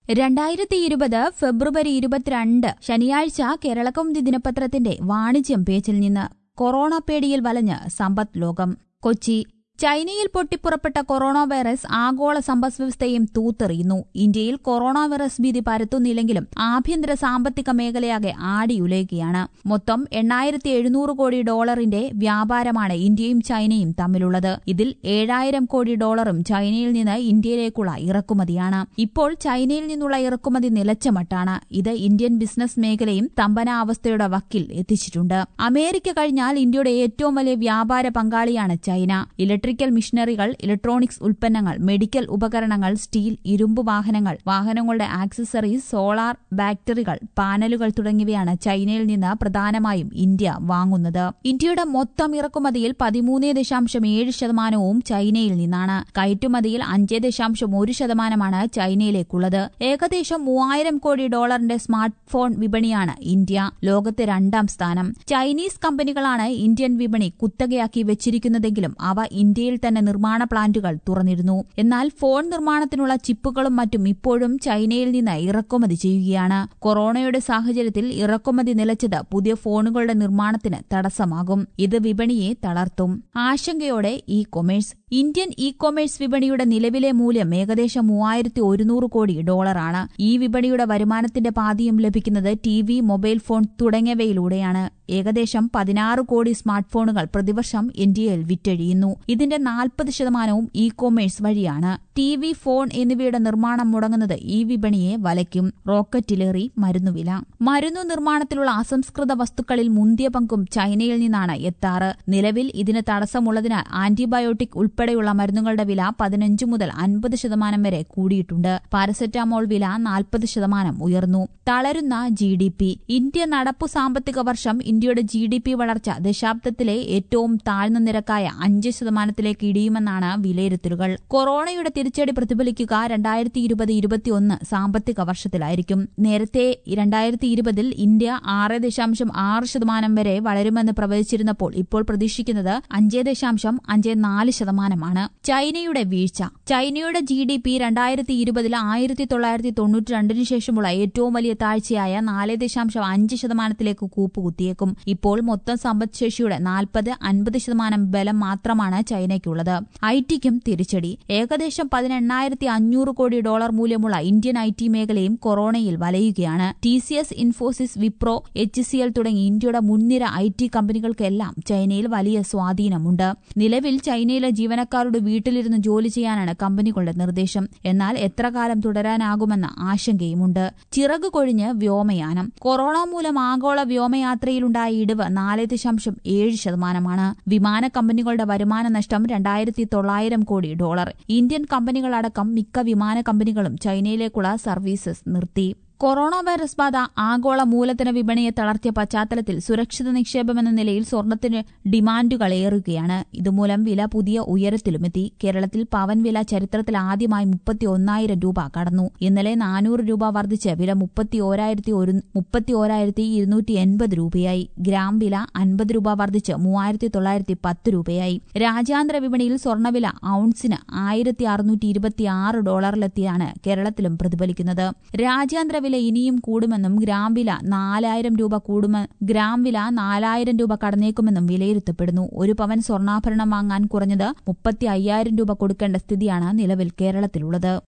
രണ്ടായിരത്തി ഇരുപത് ഫെബ്രുവരി ഇരുപത്തിരണ്ട് ശനിയാഴ്ച കേരളകൗമുദി ദിനപത്രത്തിന്റെ വാണിജ്യം പേജിൽ നിന്ന് കൊറോണ പേടിയിൽ വലഞ്ഞ് സമ്പദ് ലോകം കൊച്ചി ചൈനയിൽ പൊട്ടിപ്പുറപ്പെട്ട കൊറോണ വൈറസ് ആഗോള സമ്പദ്വ്യവസ്ഥയും തൂത്തെറിയുന്നു ഇന്ത്യയിൽ കൊറോണ വൈറസ് ഭീതി പരത്തുന്നില്ലെങ്കിലും ആഭ്യന്തര സാമ്പത്തിക മേഖലയാകെ ആടിയുലയുകയാണ് മൊത്തം എണ്ണായിരത്തി എഴുന്നൂറ് കോടി ഡോളറിന്റെ വ്യാപാരമാണ് ഇന്ത്യയും ചൈനയും തമ്മിലുള്ളത് ഇതിൽ ഏഴായിരം കോടി ഡോളറും ചൈനയിൽ നിന്ന് ഇന്ത്യയിലേക്കുള്ള ഇറക്കുമതിയാണ് ഇപ്പോൾ ചൈനയിൽ നിന്നുള്ള ഇറക്കുമതി നിലച്ച മട്ടാണ് ഇത് ഇന്ത്യൻ ബിസിനസ് മേഖലയും സ്തംഭനാവസ്ഥയുടെ വക്കിൽ എത്തിച്ചിട്ടുണ്ട് അമേരിക്ക കഴിഞ്ഞാൽ ഇന്ത്യയുടെ ഏറ്റവും വലിയ വ്യാപാര പങ്കാളിയാണ് ചൈന ഇലക്ട്രിക്കൽ മിഷനറികൾ ഇലക്ട്രോണിക്സ് ഉൽപ്പന്നങ്ങൾ മെഡിക്കൽ ഉപകരണങ്ങൾ സ്റ്റീൽ ഇരുമ്പ് വാഹനങ്ങൾ വാഹനങ്ങളുടെ ആക്സസറീസ് സോളാർ ബാറ്ററികൾ പാനലുകൾ തുടങ്ങിയവയാണ് ചൈനയിൽ നിന്ന് പ്രധാനമായും ഇന്ത്യ വാങ്ങുന്നത് ഇന്ത്യയുടെ മൊത്തം ഇറക്കുമതിയിൽ പതിമൂന്ന് ദശാംശം ഏഴ് ശതമാനവും ചൈനയിൽ നിന്നാണ് കയറ്റുമതിയിൽ അഞ്ച് ദശാംശം ഒരു ശതമാനമാണ് ചൈനയിലേക്കുള്ളത് ഏകദേശം മൂവായിരം കോടി ഡോളറിന്റെ സ്മാർട്ട് ഫോൺ വിപണിയാണ് ഇന്ത്യ ലോകത്തെ രണ്ടാം സ്ഥാനം ചൈനീസ് കമ്പനികളാണ് ഇന്ത്യൻ വിപണി കുത്തകയാക്കി വെച്ചിരിക്കുന്നതെങ്കിലും അവ ഇന്ത്യയിൽ തന്നെ നിർമ്മാണ പ്ലാന്റുകൾ തുറന്നിരുന്നു എന്നാൽ ഫോൺ നിർമ്മാണത്തിനുള്ള ചിപ്പുകളും മറ്റും ഇപ്പോഴും ചൈനയിൽ നിന്ന് ഇറക്കുമതി ചെയ്യുകയാണ് കൊറോണയുടെ സാഹചര്യത്തിൽ ഇറക്കുമതി നിലച്ചത് പുതിയ ഫോണുകളുടെ നിർമ്മാണത്തിന് തടസ്സമാകും ഇത് വിപണിയെ തളർത്തും ആശങ്കയോടെ e commerce Indian e commerce വിപണിയുടെ നിലവിലെ മൂല്യം ഏകദേശം മൂവായിരത്തി ഒരുന്നൂറ് കോടി ഡോളറാണ് ഈ വിപണിയുടെ വരുമാനത്തിന്റെ പാതിയും ലഭിക്കുന്നത് ടി വി മൊബൈൽ ഫോൺ തുടങ്ങിയവയിലൂടെയാണ് ഏകദേശം പതിനാറ് കോടി സ്മാർട്ട് ഫോണുകൾ പ്രതിവർഷം ഇന്ത്യയിൽ വിറ്റഴിയുന്നു ഇതിന്റെ നാൽപ്പത് ശതമാനവും ഇ കൊമേഴ്സ് വഴിയാണ് ടി വി ഫോൺ എന്നിവയുടെ നിർമ്മാണം മുടങ്ങുന്നത് ഈ വിപണിയെ വലയ്ക്കും റോക്കറ്റിലേറി മരുന്നുവില മരുന്നു നിർമ്മാണത്തിലുള്ള അസംസ്കൃത വസ്തുക്കളിൽ മുന്തിയ പങ്കും ചൈനയിൽ നിന്നാണ് എത്താറ് നിലവിൽ ഇതിന് തടസ്സമുള്ളതിനാൽ ആന്റിബയോട്ടിക് ഉൾപ്പെടെയുള്ള മരുന്നുകളുടെ വില പതിനഞ്ച് മുതൽ അൻപത് ശതമാനം വരെ കൂടിയിട്ടുണ്ട് പാരസെറ്റാമോൾ വില നാൽപ്പത് ശതമാനം ഉയർന്നു തളരുന്ന ജി ഡി പി ഇന്ത്യ നടപ്പു സാമ്പത്തിക വർഷം ഇന്ത്യയുടെ ജി ഡി പി വളർച്ച ദശാബ്ദത്തിലെ ഏറ്റവും താഴ്ന്ന നിരക്കായ അഞ്ച് ശതമാനത്തിലേക്ക് ഇടിയുമെന്നാണ് വിലയിരുത്തലുകൾ കൊറോണയുടെ തിരിച്ചടി പ്രതിഫലിക്കുക രണ്ടായിരത്തി ഇരുപത് ഇരുപത്തിയൊന്ന് സാമ്പത്തിക വർഷത്തിലായിരിക്കും നേരത്തെ രണ്ടായിരത്തി ഇരുപതിൽ ഇന്ത്യ ആറ് ദശാംശം ആറ് ശതമാനം വരെ വളരുമെന്ന് പ്രവചിച്ചിരുന്നപ്പോൾ ഇപ്പോൾ പ്രതീക്ഷിക്കുന്നത് അഞ്ച് ദശാംശം അഞ്ച് നാല് ശതമാനമാണ് ചൈനയുടെ വീഴ്ച ചൈനയുടെ ജി ഡി പി രണ്ടായിരത്തി ഇരുപതിൽ ആയിരത്തി തൊള്ളായിരത്തി തൊണ്ണൂറ്റി രണ്ടിന് ശേഷമുള്ള ഏറ്റവും വലിയ താഴ്ചയായ നാല് ദശാംശം അഞ്ച് ശതമാനത്തിലേക്ക് കൂപ്പുകുത്തിയേക്കും ഇപ്പോൾ മൊത്തം സമ്പദ്ശേഷിയുടെ നാൽപ്പത് അൻപത് ശതമാനം ബലം മാത്രമാണ് ചൈനയ്ക്കുള്ളത് ഐ ടിക്കും തിരിച്ചടി ഏകദേശം പതിനെണ്ണായിരത്തി അഞ്ഞൂറ് കോടി ഡോളർ മൂല്യമുള്ള ഇന്ത്യൻ ഐ ടി മേഖലയും കൊറോണയിൽ വലയുകയാണ് T C S Infosys Wipro H C L തുടങ്ങി ഇന്ത്യയുടെ മുൻനിര ഐ ടി കമ്പനികൾക്കെല്ലാം ചൈനയിൽ വലിയ സ്വാധീനമുണ്ട് നിലവിൽ ചൈനയിലെ ജീവനക്കാരുടെ വീട്ടിലിരുന്ന് ജോലി ചെയ്യാനാണ് കമ്പനികളുടെ നിർദ്ദേശം എന്നാൽ എത്ര കാലം തുടരാനാകുമെന്ന ആശങ്കയുമുണ്ട് ചിറകു കൊഴിഞ്ഞ് വ്യോമയാനം കൊറോണ മൂലം ആഗോള വ്യോമയാത്രയിലുണ്ടായ ഇടിവ് നാല് ദശാംശം ഏഴ് ശതമാനമാണ് വിമാന കമ്പനികളുടെ വരുമാന നഷ്ടം രണ്ടായിരത്തി തൊള്ളായിരം കോടി ഡോളർ ഇന്ത്യൻ കമ്പനികളടക്കം മിക്ക വിമാന കമ്പനികളും ചൈനയിലേക്കുള്ള സർവീസസ് നിർത്തി കൊറോണ വൈറസ് ബാധ ആഗോള മൂലധന വിപണിയെ തളർത്തിയ പശ്ചാത്തലത്തിൽ സുരക്ഷിത നിക്ഷേപമെന്ന നിലയിൽ സ്വർണത്തിന് ഡിമാൻഡുകൾ ഏറുകയാണ് ഇതുമൂലം വില പുതിയ ഉയരത്തിലുമെത്തി കേരളത്തിൽ പവൻ വില ചരിത്രത്തിൽ ആദ്യമായി മുപ്പത്തി ഒന്നായിരം രൂപ കടന്നു ഇന്നലെ നാനൂറ് രൂപ വർദ്ധിച്ച് വില മുപ്പത്തി ഓരായിരത്തി ഒരു മുപ്പത്തി ഓരായിരത്തി ഇരുന്നൂറ്റി എൺപത് രൂപയായി ഗ്രാം വില അൻപത് രൂപ വർദ്ധിച്ച് മൂവായിരത്തി തൊള്ളായിരത്തി പത്ത് രൂപയായി രാജ്യാന്തര വിപണിയിൽ സ്വർണ്ണവില ഔൺസിന് ആയിരത്തി അറുന്നൂറ്റി ഇരുപത്തിയാറ് ഡോളറിലെത്തിയാണ് കേരളത്തിലും പ്രതിഫലിക്കുന്നത് രാജ്യാന്തര വില ഇനിയും കൂടുമെന്നും ഗ്രാം വില നാലായിരം രൂപ കൂടുമെ ഗ്രാം വില നാലായിരം രൂപ കടന്നേക്കുമെന്നും വിലയിരുത്തപ്പെടുന്നു ഒരു പവൻ സ്വർണ്ണാഭരണം വാങ്ങാൻ കുറഞ്ഞത് മുപ്പത്തി അയ്യായിരം രൂപ കൊടുക്കേണ്ട സ്ഥിതിയാണ് നിലവിൽ കേരളത്തിലുള്ളത്